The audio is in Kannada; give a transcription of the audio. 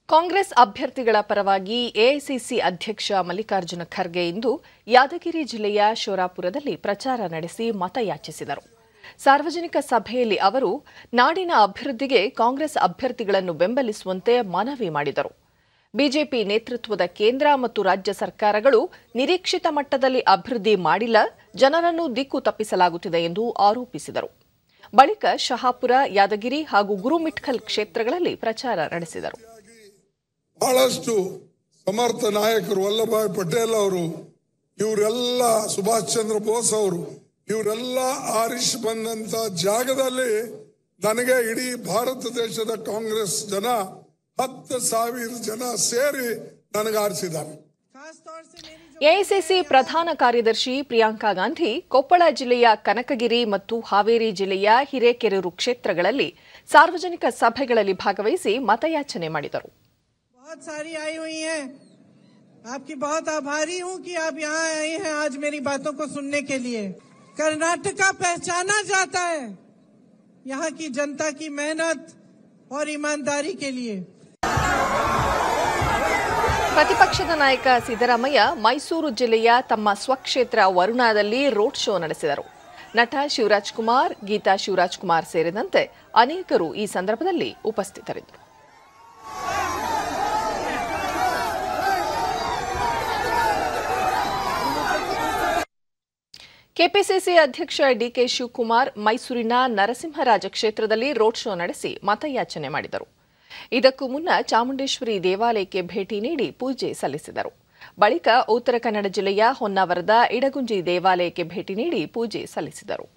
ಕಾಂಗ್ರೆಸ್ ಅಭ್ಯರ್ಥಿಗಳ ಪರವಾಗಿ ಎಐಸಿಸಿ ಅಧ್ಯಕ್ಷ ಮಲ್ಲಿಕಾರ್ಜುನ ಖರ್ಗೆ ಇಂದು ಯಾದಗಿರಿ ಜಿಲ್ಲೆಯ ಶೋರಾಪುರದಲ್ಲಿ ಪ್ರಚಾರ ನಡೆಸಿ ಮತಯಾಚಿಸಿದರು ಸಾರ್ವಜನಿಕ ಸಭೆಯಲ್ಲಿ ಅವರು ನಾಡಿನ ಅಭಿವೃದ್ಧಿಗೆ ಕಾಂಗ್ರೆಸ್ ಅಭ್ಯರ್ಥಿಗಳನ್ನು ಬೆಂಬಲಿಸುವಂತೆ ಮನವಿ ಮಾಡಿದರು ಬಿಜೆಪಿ ನೇತೃತ್ವದ ಕೇಂದ್ರ ಮತ್ತು ರಾಜ್ಯ ಸರ್ಕಾರಗಳು ನಿರೀಕ್ಷಿತ ಮಟ್ಟದಲ್ಲಿ ಅಭಿವೃದ್ಧಿ ಮಾಡಿಲ್ಲ ಜನರನ್ನು ದಿಕ್ಕು ತಪ್ಪಿಸಲಾಗುತ್ತಿದೆ ಎಂದು ಆರೋಪಿಸಿದರು ಬಳಿಕ ಶಹಾಪುರ ಯಾದಗಿರಿ ಹಾಗೂ ಗುರುಮಿಠ್ಕಲ್ ಕ್ಷೇತ್ರಗಳಲ್ಲಿ ಪ್ರಚಾರ ನಡೆಸಿದರು ಬಹಳಷ್ಟು ಸಮರ್ಥ ನಾಯಕರು ವಲ್ಲಭಾಯ್ ಪಟೇಲ್ ಅವರು ಇವರೆಲ್ಲ ಸುಭಾಷ್ ಚಂದ್ರ ಬೋಸ್ ಅವರು ಇವರೆಲ್ಲ ಆರಿಸಿ ಬಂದಂತ ಜಾಗದಲ್ಲಿ ನನಗೆ ಇಡೀ ಭಾರತ ದೇಶದ ಕಾಂಗ್ರೆಸ್ ಜನ ಹತ್ತು ಸಾವಿರ ಜನ ಸೇರಿ ನನಗೆ ಆರಿಸಿದ್ದಾರೆ ಎಐಸಿಸಿ ಪ್ರಧಾನ ಕಾರ್ಯದರ್ಶಿ ಪ್ರಿಯಾಂಕಾ ಗಾಂಧಿ ಕೊಪ್ಪಳ ಜಿಲ್ಲೆಯ ಕನಕಗಿರಿ ಮತ್ತು ಹಾವೇರಿ ಜಿಲ್ಲೆಯ ಹಿರೇಕೆರೂರು ಕ್ಷೇತ್ರಗಳಲ್ಲಿ ಸಾರ್ವಜನಿಕ ಸಭೆಗಳಲ್ಲಿ ಭಾಗವಹಿಸಿ ಮತಯಾಚನೆ ಮಾಡಿದರು बहुत सारी आई हुई हैं आपकी बहुत आभारी हूं कि आप यहाँ आए हैं आज मेरी बातों को सुनने के लिए कर्नाटका पहचाना जाता है यहाँ की जनता की मेहनत और ईमानदारी के लिए ಪ್ರತಿಪಕ್ಷದ ನಾಯಕ ಸಿದ್ದರಾಮಯ್ಯ ಮೈಸೂರು ಜಿಲ್ಲೆಯ ತಮ್ಮ ಸ್ವಕ್ಷೇತ್ರ ವರುಣಾದಲ್ಲಿ ರೋಡ್ ಶೋ ನಡೆಸಿದರು ನಟ ಶಿವರಾಜ್ ಕುಮಾರ್ ಗೀತಾ ಶಿವರಾಜ್ ಕುಮಾರ್ ಸೇರಿದಂತೆ ಅನೇಕರು ಈ ಸಂದರ್ಭದಲ್ಲಿ ಉಪಸ್ಥಿತರಿದ್ದರು ಕೆಪಿಸಿಸಿ ಅಧ್ಯಕ್ಷ ಡಿಕೆ ಶಿವಕುಮಾರ್ ಮೈಸೂರಿನ ನರಸಿಂಹರಾಜ ಕ್ಷೇತ್ರದಲ್ಲಿ ರೋಡ್ ಶೋ ನಡೆಸಿ ಮತಯಾಚನೆ ಮಾಡಿದರು ಇದಕ್ಕೂ ಮುನ್ನ ಚಾಮುಂಡೇಶ್ವರಿ ದೇವಾಲಯಕ್ಕೆ ಭೇಟಿ ನೀಡಿ ಪೂಜೆ ಸಲ್ಲಿಸಿದರು ಬಳಿಕ ಉತ್ತರ ಕನ್ನಡ ಜಿಲ್ಲೆಯ ಹೊನ್ನಾವರದ ಇಡಗುಂಜಿ ದೇವಾಲಯಕ್ಕೆ ಭೇಟಿ ನೀಡಿ ಪೂಜೆ ಸಲ್ಲಿಸಿದರು